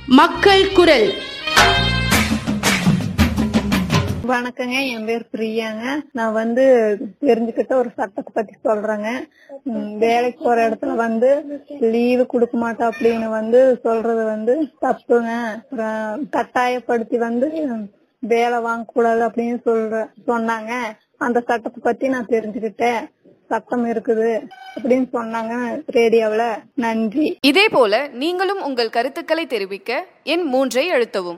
மக்கள் குரல் வணக்கங்க என் பேர் பிரியாங்க நான் வந்து தெரிஞ்சுக்கிட்ட ஒரு சட்டத்தை பத்தி சொல்றேங்க ம், வேலைக்கு போற இடத்துல வந்து லீவு கொடுக்க மாட்டோம் அப்படின்னு வந்து சொல்றது வந்து தப்புங்க அப்புறம் கட்டாயப்படுத்தி வந்து வேலை வாங்கக்கூடாது அப்படின்னு சொல்ற சொன்னாங்க அந்த சட்டத்தை பத்தி நான் தெரிஞ்சுக்கிட்டேன் சட்டம் இருக்குது அப்படின்னு சொன்னாங்க ரேடியோவுல நன்றி இதே போல நீங்களும் உங்கள் கருத்துக்களை தெரிவிக்க எண் மூன்றை அழுத்தவும்